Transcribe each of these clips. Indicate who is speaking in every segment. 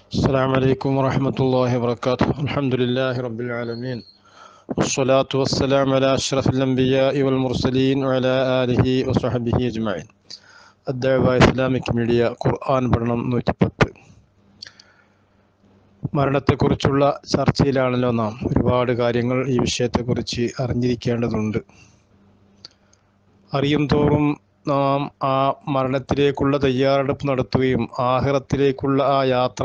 Speaker 1: السلام عليكم ورحمة الله وبركاته الحمد لله رب العالمين والصلاة والسلام على أشرف الأنبياء والمرسلين وعلى آله وصحبه أجمعين الدعوة إسلامك ميഡിയ ഖുർആൻ പഠനം നൂറ്റിപ്പത്ത് മരണത്തെക്കുറിച്ചുള്ള ചർച്ചയിലാണല്ലോ നാം ഒരുപാട് കാര്യങ്ങൾ ഈ വിഷയത്തെക്കുറിച്ച് അറിഞ്ഞിരിക്കേണ്ടതുണ്ട് അറിയും തോറും നാം ആ മരണത്തിലേക്കുള്ള തയ്യാറെടുപ്പ് നടത്തുകയും ആഹ്റത്തിലേക്കുള്ള ആ യാത്ര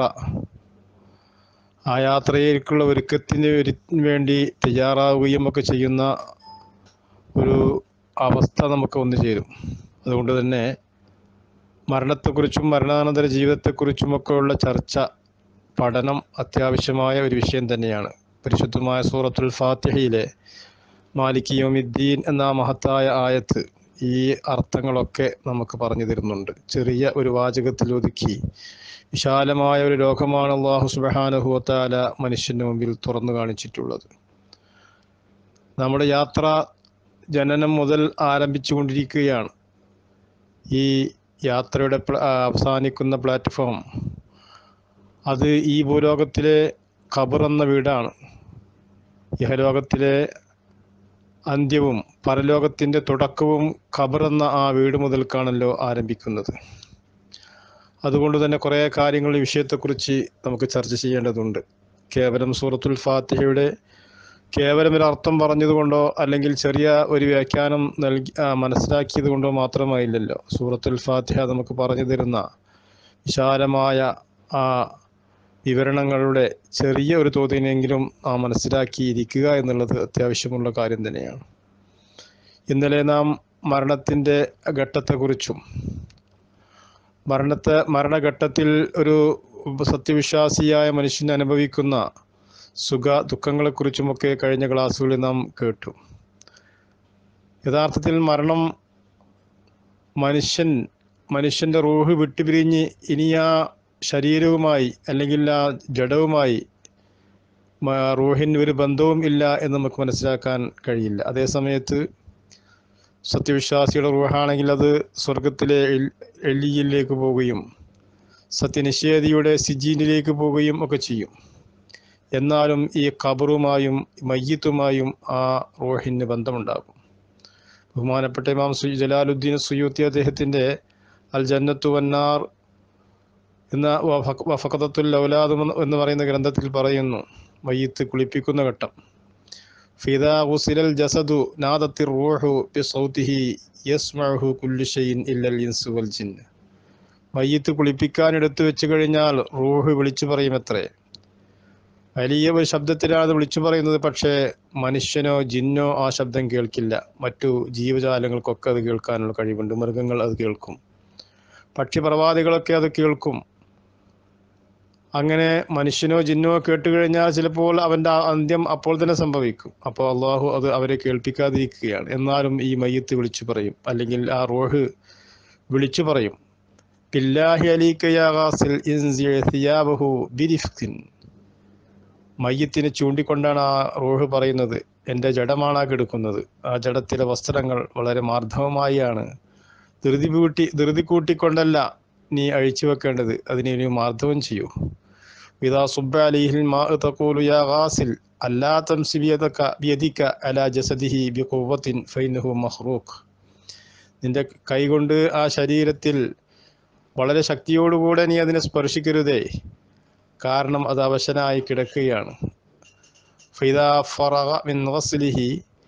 Speaker 1: ആ യാത്രയിലേക്കുള്ള ഒരുക്കത്തിന് ഒരു വേണ്ടി തയ്യാറാവുകയും ഒക്കെ ചെയ്യുന്ന ഒരു അവസ്ഥ നമുക്ക് വന്നു ചേരും അതുകൊണ്ട് തന്നെ മരണത്തെക്കുറിച്ചും മരണാനന്തര ജീവിതത്തെക്കുറിച്ചുമൊക്കെ ഉള്ള ചർച്ച പഠനം അത്യാവശ്യമായ ഒരു വിഷയം തന്നെയാണ് പരിശുദ്ധമായ സൂറത്തുൽ ഫാത്തിഹയിലെ മാലിക് യോമിദ്ദീൻ എന്ന മഹത്തായ ആയത്ത് ഈ അർത്ഥങ്ങളൊക്കെ നമുക്ക് പറഞ്ഞു തരുന്നുണ്ട് ചെറിയ ഒരു വാചകത്തിൽ ഒതുക്കി വിശാലമായ ഒരു ലോകമാണ് അള്ളാഹു സുബാനുഹുവത്താല മനുഷ്യന്റെ മുമ്പിൽ തുറന്നു കാണിച്ചിട്ടുള്ളത് നമ്മുടെ യാത്ര ജനനം മുതൽ ആരംഭിച്ചുകൊണ്ടിരിക്കുകയാണ് ഈ യാത്രയുടെ പ്ല- ആ, അവസാനിക്കുന്ന പ്ലാറ്റ്ഫോം അത് ഈ ഭൂലോകത്തിലെ ഖബർ എന്ന വീടാണ് ഇഹലോകത്തിലെ അന്ത്യവും പരലോകത്തിൻ്റെ തുടക്കവും ഖബർ എന്ന ആ വീട് മുതൽക്കാണല്ലോ ആരംഭിക്കുന്നത് അതുകൊണ്ട് തന്നെ കുറേ കാര്യങ്ങൾ ഈ വിഷയത്തെക്കുറിച്ച് നമുക്ക് ചർച്ച ചെയ്യേണ്ടതുണ്ട് കേവലം സൂറത്തുൽ ഫാത്തിഹയുടെ കേവലം ഒരു അർത്ഥം പറഞ്ഞതുകൊണ്ടോ അല്ലെങ്കിൽ ചെറിയ ഒരു വ്യാഖ്യാനം നൽകി ആ, മനസ്സിലാക്കിയത് കൊണ്ടോ മാത്രമായില്ലല്ലോ സൂറത്തുൽ ഫാത്തിഹ നമുക്ക് പറഞ്ഞു തരുന്ന വിശാലമായ ആ വിവരണങ്ങളുടെ ചെറിയ ഒരു തോതിനെങ്കിലും നാം മനസ്സിലാക്കിയിരിക്കുക എന്നുള്ളത് അത്യാവശ്യമുള്ള കാര്യം തന്നെയാണ് ഇന്നലെ നാം മരണത്തിൻ്റെ ഘട്ടത്തെക്കുറിച്ചും മരണത്തെ മരണഘട്ടത്തിൽ ഒരു സത്യവിശ്വാസിയായ മനുഷ്യൻ അനുഭവിക്കുന്ന സുഖ ദുഃഖങ്ങളെക്കുറിച്ചുമൊക്കെ കഴിഞ്ഞ ക്ലാസ്സുകളിൽ നാം കേട്ടു യഥാർത്ഥത്തിൽ മരണം മനുഷ്യൻ മനുഷ്യൻ്റെ റൂഹ് വിട്ടുപിരിഞ്ഞ് ഇനി ആ ശരീരവുമായി അല്ലെങ്കിൽ ആ ജഡവുമായി മ- റൂഹിന് ഒരു ബന്ധവും ഇല്ല എന്ന് നമുക്ക് മനസ്സിലാക്കാൻ കഴിയില്ല അതേ സമയത്ത് സത്യവിശ്വാസിയുടെ റൂഹാണെങ്കിൽ അത് സ്വർഗത്തിലെ എൽ- എല്ലിയിലേക്ക് പോവുകയും സത്യനിഷേധിയുടെ സിജീനിലേക്ക് പോവുകയും ഒക്കെ ചെയ്യും എന്നാലും ഈ ഖബറുമായും മയ്യത്തുമായും ആ റൂഹിന് ബന്ധമുണ്ടാകും ബഹുമാനപ്പെട്ട ഇമാം സു- ജലാലുദ്ദീൻ സുയൂത്തി അദ്ദേഹത്തിൻ്റെ അൽ ജന്നത്തു വന്നാർ എന്ന വഫ- വഫഖദത്തുൽ ഔലാദ് എന്ന് പറയുന്ന ഗ്രന്ഥത്തിൽ പറയുന്നു മയ്യത്ത് കുളിപ്പിക്കുന്ന ഘട്ടം ഫിദാ ഉസിലൽ ജസദു നാദത്തി റൂഹു ബി സൗതിഹി യസ്മഉഹു കുല്ലു ഷൈഇൻ ഇല്ലൽ ഇൻസു വൽ ജിന്ന് മയ്യത്ത് കുളിപ്പിക്കാൻ എടുത്തു വെച്ച് കഴിഞ്ഞാൽ റൂഹ് വിളിച്ചു പറയുമത്രേ വലിയ ഒരു ശബ്ദത്തിലാണ് അത് വിളിച്ചു പറയുന്നത് പക്ഷേ മനുഷ്യനോ ജിന്നോ ആ ശബ്ദം കേൾക്കില്ല മറ്റു ജീവജാലങ്ങൾക്കൊക്കെ അത് കേൾക്കാനുള്ള കഴിവുണ്ട് മൃഗങ്ങൾ അത് കേൾക്കും പക്ഷിപ്രവാദികളൊക്കെ അത് കേൾക്കും അങ്ങനെ മനുഷ്യനോ ജിന്നോ കേട്ടുകഴിഞ്ഞാൽ ചിലപ്പോൾ അവൻ്റെ ആ അന്ത്യം അപ്പോൾ തന്നെ സംഭവിക്കും അപ്പോൾ അള്ളാഹു അത് അവരെ കേൾപ്പിക്കാതിരിക്കുകയാണ് എന്നാലും ഈ മയ്യത്ത് വിളിച്ചു പറയും അല്ലെങ്കിൽ ആ റോഹ് വിളിച്ചു പറയും ബില്ലാഹി അലീക യാ ഗാസിൽ ഇൻസി സിയാബഹു ബിരിഫ്കിൻ മയ്യത്തിനെ ചൂണ്ടിക്കൊണ്ടാണ് ആ റോഹ് പറയുന്നത് എൻ്റെ ജഡമാണ് ആ കിടക്കുന്നത് ആ ജഡത്തിലെ വസ്ത്രങ്ങൾ വളരെ മാർദ്ദവമായാണ് ധൃതി കൂട്ടി ധൃതി കൂട്ടിക്കൊണ്ടല്ല നീ അഴിച്ചു വെക്കേണ്ടത് അതിനെ ഇനി മാർദ്ദവം ചെയ്യൂ ഇതാ സുബ്ബ അലിഹിൽ മാ തഖൂലു യാ ഗാസിൽ അല്ലാ തംസി ബിയദക ബിയദിക അലാ ജസദിഹി ബിഖുവ്വത്തിൻ ഫൈനഹു മഖ്റൂഖ് നിന്റെ കൈകൊണ്ട് ആ ശരീരത്തിൽ വളരെ ശക്തിയോടുകൂടെ നീ അതിനെ സ്പർശിക്കരുതേ കാരണം അത് അവശനായി കിടക്കുകയാണ് ഫൈദാ ഫറഗ മിൻ ഗസ്ലിഹി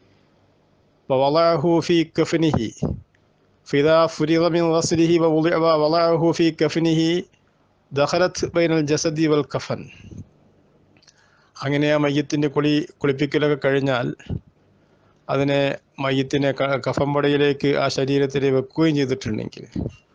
Speaker 1: വവളഅഹു ഫീ കഫനിഹി فإذا فرغ من غسله ووضع ووضعه في كفنه دخلت بين الجسد والكفن അങ്ങനെ ആ മയ്യത്തിൻ്റെ കുളി കുളിപ്പിക്കലൊക്കെ കഴിഞ്ഞാൽ അതിനെ മയ്യത്തിനെ ക- കഫമ്പടയിലേക്ക് ആ ശരീരത്തിൽ വെക്കുകയും ചെയ്തിട്ടുണ്ടെങ്കിൽ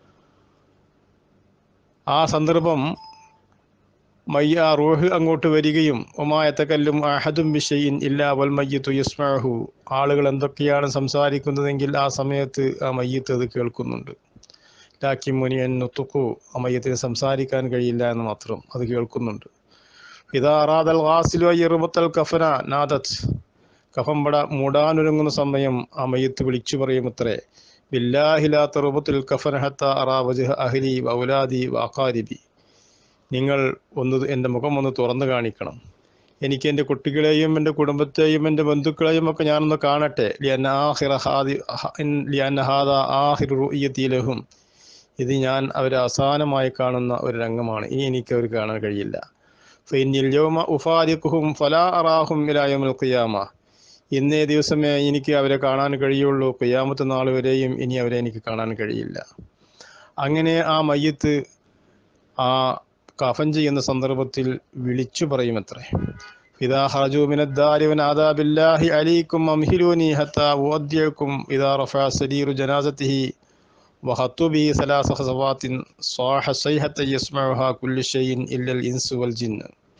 Speaker 1: ആ സന്ദർഭം മയ്യ ആ റൂഹ് അങ്ങോട്ട് വരികയും ഒമായത്തക്കല്ലും അഹദും ബിഷയിൻ ഇല്ലാ വൽ മയ്യത്തു യസ്മഹു ആളുകൾ എന്തൊക്കെയാണ് സംസാരിക്കുന്നതെങ്കിൽ ആ സമയത്ത് ആ മയ്യത്ത് അത് കേൾക്കുന്നുണ്ട് ലാക്കി മുനിയൻ നുത്തുക്കു ആ മയ്യത്തിന് സംസാരിക്കാൻ കഴിയില്ല എന്ന് മാത്രം അത് കേൾക്കുന്നുണ്ട് ഇതാ അറാദൽ ഗാസിലു അയ്യറുബത്തൽ കഫന നാദത്ത് കഫമ്പട മൂടാനൊരുങ്ങുന്ന സമയം ആ മയ്യത്ത് വിളിച്ചു പറയുമത്രേ ബില്ലാഹിലാ തെറുബത്തുൽ കഫന ഹത്ത അറാ വജ്ഹ അഹ്ലി വൗലാദി വാഖാരിബി നിങ്ങൾ ഒന്ന് എൻ്റെ മുഖം ഒന്ന് തുറന്നു കാണിക്കണം എനിക്ക് എൻ്റെ കുട്ടികളെയും എൻ്റെ കുടുംബത്തെയും എൻ്റെ ബന്ധുക്കളെയും ഒക്കെ ഞാനൊന്ന് കാണട്ടെ ലിയന്ന ആഹിറ ഹാദി ലിയന്ന ഹാദ ആഹിർ റുയ്യത്തിലഹും ഇത് ഞാൻ അവരെ അവസാനമായി കാണുന്ന ഒരു രംഗമാണ് ഇനി എനിക്ക് അവർ കാണാൻ കഴിയില്ല ഫൈനിൽ യോമ ഉഫാദിഖുഹും ഫലാ അറാഹും ഇലായമുൽ ഖിയാമ ഇന്നേ ദിവസമേ എനിക്ക് അവരെ കാണാൻ കഴിയുള്ളൂ ഖിയാമത്ത് നാൾ വരെയും ഇനി അവരെ എനിക്ക് കാണാൻ കഴിയില്ല അങ്ങനെ ആ മയ്യത്ത് ആ കഫൻ ചെയ്യുന്ന സന്ദർഭത്തിൽ വിളിച്ചു പറയുമത്രേ ഇതാ ഹറജു മിനദ്ദാരി വനാദാബില്ലാഹി അലീക്കും അംഹിലൂനി ഹത്താ ഉവദ്യക്കും ഇതാ റഫഅ സരീറു ജനാസത്തിഹി وخطوا به ثلاث خطوات صاح صيحة يسمعها كل شيء إلا الإنس والجن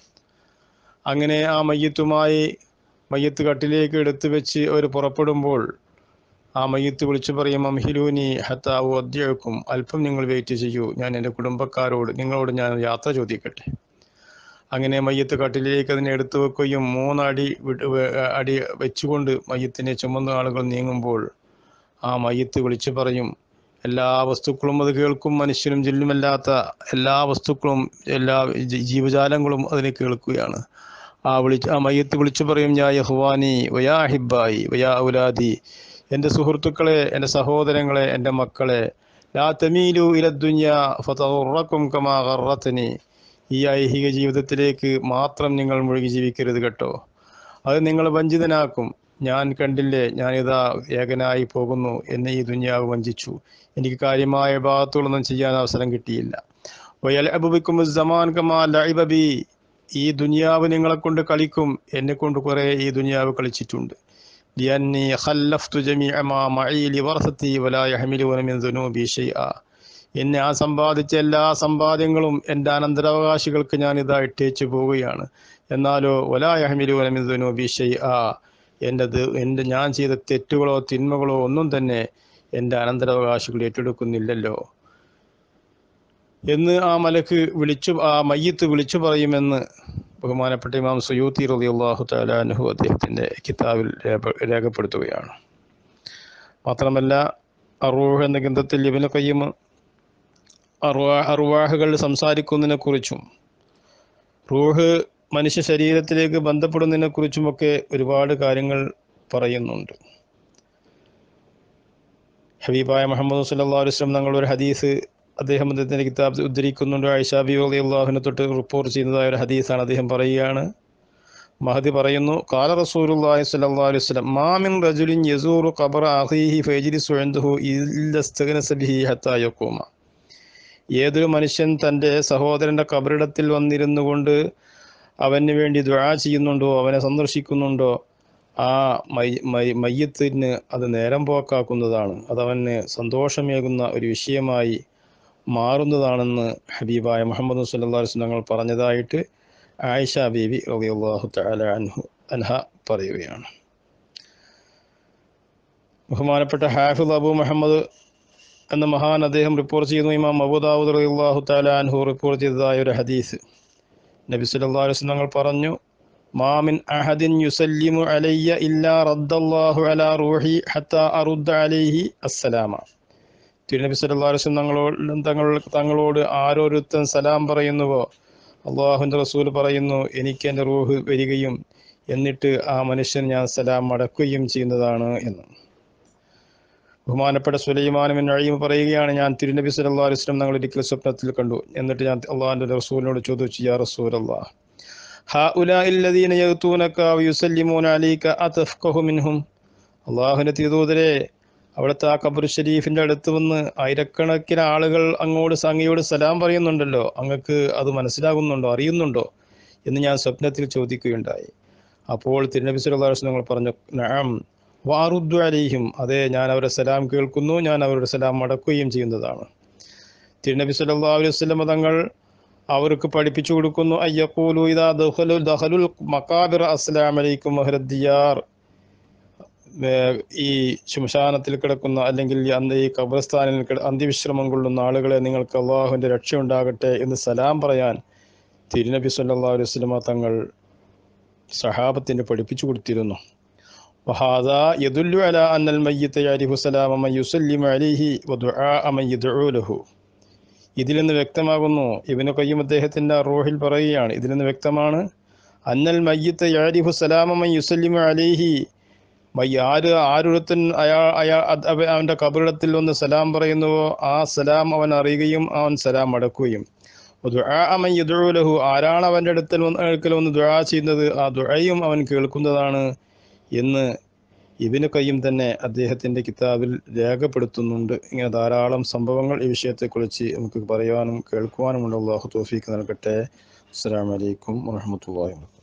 Speaker 1: അങ്ങനെ ആ മയ്യത്തുമായി മയ്യത്ത് കട്ടിലേക്ക് എടുത്തു വെച്ച് അവർ പുറപ്പെടുമ്പോൾ ആ മയ്യത്ത് വിളിച്ചു പറയും അംഹിലൂനി ഹത്താവു അദ്യക്കും അല്പം നിങ്ങൾ വെയിറ്റ് ചെയ്യൂ ഞാൻ എൻ്റെ കുടുംബക്കാരോട് നിങ്ങളോട് ഞാൻ യാത്ര ചോദിക്കട്ടെ അങ്ങനെ മയ്യത്ത് കട്ടിലേക്ക് അതിനെ എടുത്തു വെക്കുകയും മൂന്നടി വിട്ട് വെ- അടി വെച്ചുകൊണ്ട് മയ്യത്തിനെ ചുമന്ന ആളുകൾ നീങ്ങുമ്പോൾ ആ മയ്യത്ത് വിളിച്ചു പറയും എല്ലാ വസ്തുക്കളും അത് കേൾക്കും മനുഷ്യനും ജില്ലുമല്ലാത്ത എല്ലാ വസ്തുക്കളും എല്ലാ ജി- ജീവജാലങ്ങളും അതിനെ കേൾക്കുകയാണ് ആ വിളിച്ച് ആ മയ്യത്ത് വിളിച്ചു പറയും ഞാ യഹ്വാനി വയാ ഹിബായി വയാ ഔലാദി എൻ്റെ സുഹൃത്തുക്കളെ എൻ്റെ സഹോദരങ്ങളെ എൻ്റെ മക്കളെ ലാ തമീലു ഇലദ്ദുന്യ ഫതഗുറക്കും കമാ ഗറത്തനി ഈ ഐഹിക ജീവിതത്തിലേക്ക് മാത്രം നിങ്ങൾ മുഴുകി ജീവിക്കരുത് കേട്ടോ അത് നിങ്ങൾ വഞ്ചിതനാക്കും ഞാൻ കണ്ടില്ലേ ഞാനിതാ ഏകനായി പോകുന്നു എന്നെ ഈ ദുന്യാവ് വഞ്ചിച്ചു എനിക്ക് കാര്യമായ ഭാഗത്തുകളൊന്നും ചെയ്യാൻ അവസരം കിട്ടിയില്ല വയലബുബിക്കും സമാൻ കമാ ലൈബബി ഈ ദുനിയാവ് നിങ്ങളെ കൊണ്ട് കളിക്കും എന്നെ കൊണ്ട് കുറെ ഈ ദുനിയാവ് കളിച്ചിട്ടുണ്ട് لأني خلفت جميع ما معي لورثتي ولا يحملون من ذنوبي شيئا എന്നെ ആ സമ്പാദിച്ച എല്ലാ സമ്പാദ്യങ്ങളും എൻ്റെ അനന്തരാവകാശികൾക്ക് ഞാൻ ഇതാ ഇട്ടേച്ചു പോവുകയാണ് എന്നാലോ വലായഹമിലുവനമിതുനോബി ഷൈആ എൻ്റെ ദ- എൻ്റെ ഞാൻ ചെയ്ത തെറ്റുകളോ തിന്മകളോ ഒന്നും തന്നെ എൻ്റെ അനന്തരാവകാശികൾ ഏറ്റെടുക്കുന്നില്ലല്ലോ എന്ന് ആ മലക്ക് വിളിച്ചു ആ മയ്യത്ത് വിളിച്ചു പറയുമെന്ന് ബഹുമാനപ്പെട്ട ഇമാം സയൂത്തി റലി അള്ളാഹു താലാനുഹു അദ്ദേഹത്തിൻ്റെ കിതാബിൽ രേഖ- രേഖപ്പെടുത്തുകയാണ് മാത്രമല്ല അറൂഹ് എന്ന ഗ്രന്ഥത്തിൽ ഇബിന് കയ്യം അറുവാ അറുവാഹുകൾ സംസാരിക്കുന്നതിനെ കുറിച്ചും റൂഹ് മനുഷ്യ ശരീരത്തിലേക്ക് ബന്ധപ്പെടുന്നതിനെ കുറിച്ചുമൊക്കെ ഒരുപാട് കാര്യങ്ങൾ പറയുന്നുണ്ട് ഹബീബായ മുഹമ്മദ് സല്ലല്ലാഹു അലൈഹി വസല്ലം തങ്ങളുടെ ഒരു ഹദീസ് അദ്ദേഹം അദ്ദേഹത്തിൻ്റെ കിതാബ് ഉദ്ധരിക്കുന്നുണ്ട് ആയിഷാബി അലി അള്ളാഹുവിനെ തൊട്ട് റിപ്പോർട്ട് ചെയ്യുന്നതായ ഒരു ഹദീസാണ് അദ്ദേഹം പറയുകയാണ് മഹദി പറയുന്നു കാല റസൂലുള്ളാഹി സ്വല്ലല്ലാഹു അലൈഹി വസല്ലം മാ മിൻ റജുലിൻ യസൂറു ഖബറ അഖീഹി ഫയജ്ലിസു ഇൻദഹു ഇല്ല ഇസ്തഗ്നസ ബിഹി ഹത്താ യഖൂമ ഏതൊരു മനുഷ്യൻ തൻ്റെ സഹോദരൻ്റെ കബറിടത്തിൽ വന്നിരുന്നു കൊണ്ട് അവന് വേണ്ടി ദുആ ചെയ്യുന്നുണ്ടോ അവനെ സന്ദർശിക്കുന്നുണ്ടോ ആ മൈ മൈ മയ്യത്തിന് അത് നേരം പോക്കാക്കുന്നതാണ് അത് അവന് സന്തോഷമേകുന്ന ഒരു വിഷയമായി മാറുന്നതാണെന്ന് ഹബീബായ മുഹമ്മദ് സല്ലല്ലാഹു അലൈഹി വസല്ലം തങ്ങൾ പറഞ്ഞതായിട്ട് ആയിഷ ബീബി റളിയല്ലാഹു തആല അൻഹു അൻഹ പറയുകയാണ് ബഹുമാനപ്പെട്ട ഹാഫിദ് അബു മുഹമ്മദ് എന്ന മഹാൻ അദ്ദേഹം റിപ്പോർട്ട് ചെയ്യുന്നു ഇമാം അബൂദാവൂദ് റളിയല്ലാഹു തആല അൻഹു റിപ്പോർട്ട് ചെയ്തതായ ഒരു ഹദീസ് നബി സല്ലല്ലാഹു അലൈഹി വസല്ലം തങ്ങൾ പറഞ്ഞു മാമിൻ അഹദിൻ യുസല്ലിമു അലയ്യ ഇല്ലാ റദ്ദല്ലാഹു അലാ റൂഹി ഹത്താ അറുദ്ദ അലൈഹി അസ്സലാമ തിരുനബി സല്ലല്ലാഹു അലൈഹി വസല്ലം തങ്ങളോട് തങ്ങൾ തങ്ങളോട് ആരോരുത്തൻ സലാം പറയുന്നുവോ അള്ളാഹുവിൻ്റെ റസൂൽ പറയുന്നു എനിക്ക് എൻ്റെ റൂഹ് വരികയും എന്നിട്ട് ആ മനുഷ്യൻ ഞാൻ സലാം മടക്കുകയും ചെയ്യുന്നതാണ് എന്ന് ബഹുമാനപ്പെട്ട സുലൈമാനുമിൻ അഴിയും പറയുകയാണ് ഞാൻ തിരുനബി സല്ലല്ലാഹു അലൈഹി വസല്ലം തങ്ങൾ ഒരിക്കൽ സ്വപ്നത്തിൽ കണ്ടു എന്നിട്ട് ഞാൻ അള്ളാഹിൻ്റെ റസൂലിനോട് ചോദിച്ചു യാ റസൂലല്ലാഹ് هؤلاء الذين يأتونك ويسلمون عليك أتفقه منهم അള്ളാഹുവിൻ്റെ തിരുദൂതരെ അവിടുത്തെ ആ ഖബർ ഷരീഫിന്റെ അടുത്ത് വന്ന് ആയിരക്കണക്കിന് ആളുകൾ അങ്ങോട്ട് അങ്ങയോട് സലാം പറയുന്നുണ്ടല്ലോ അങ്ങക്ക് അത് മനസ്സിലാകുന്നുണ്ടോ അറിയുന്നുണ്ടോ എന്ന് ഞാൻ സ്വപ്നത്തിൽ ചോദിക്കുകയുണ്ടായി അപ്പോൾ തിരുനബി സല്ലല്ലാഹു അലൈഹി വസല്ലം പറഞ്ഞു നഅം വാറുദ്ദു അലൈഹിം അതെ ഞാൻ അവരുടെ സലാം കേൾക്കുന്നു ഞാൻ അവരുടെ സലാം മടക്കുകയും ചെയ്യുന്നതാണ് തിരുനബി സല്ലല്ലാഹു അലൈഹി വസല്ലം തങ്ങൾ അവർക്ക് പഠിപ്പിച്ചു കൊടുക്കുന്നു അയ്യക്കൂലു ഇതാ ദഹലു ദഹലുൽ മക്കാബിർ അസ്സലാം അലൈക്കും അഹ്റദ്ദിയാർ ഏർ ഈ ശ്മശാനത്തിൽ കിടക്കുന്ന അല്ലെങ്കിൽ ഈ അന്ത ഈ ഖബർസ്ഥാനിൽ കിട- അന്ത്യവിശ്രമം കൊള്ളുന്ന ആളുകളെ നിങ്ങൾക്ക് അള്ളാഹുവിൻ്റെ രക്ഷ ഉണ്ടാകട്ടെ എന്ന് സലാം പറയാൻ തിരുനബി സല്ലല്ലാഹു അലൈഹി വസല്ലമ തങ്ങൾ സഹാബത്തിന് പഠിപ്പിച്ചു കൊടുത്തിരുന്നു وهذا يدل على أن الميت يعرف سلام من يسلم عليه ودعاء من يدعو له ഇതിൽ നിന്ന് വ്യക്തമാകുന്നു ഇവന് കയ്യും അദ്ദേഹത്തിൻ്റെ റോഹിൽ പറയുകയാണ് ഇതിൽ നിന്ന് വ്യക്തമാണ് അന്നൽ മയ്യത്ത് യാരിഹു സലാമൻ യുസല്ലിമു അലൈഹി മയ്യ ആര് ആരൊരുത്തൻ അയാൾ അയാൾ അത് അവ- അവൻ്റെ കബറിടത്തിൽ ഒന്ന് സലാം പറയുന്നുവോ ആ സലാം അവൻ അറിയുകയും അവൻ സലാം അടക്കുകയും ദുആഅമൻ യദ്ഉ ലഹു ആരാണ് അവൻ്റെ അടുക്കൽ വന്ന് അടുക്കൽ വന്ന് ദുആ ചെയ്യുന്നത് ആ ദുആയും അവൻ കേൾക്കുന്നതാണ് എന്ന് ഇബിന് കയ്യും തന്നെ അദ്ദേഹത്തിൻ്റെ കിതാബിൽ രേഖപ്പെടുത്തുന്നുണ്ട് ഇങ്ങനെ ധാരാളം സംഭവങ്ങൾ ഈ വിഷയത്തെക്കുറിച്ച് നമുക്ക് പറയാനും കേൾക്കുവാനുമുള്ള അള്ളാഹു തോഫീക്ക് നൽകട്ടെ അസ്സലാമു അലൈക്കും വറഹ്മത്തുള്ളാഹി വബറകാതുഹു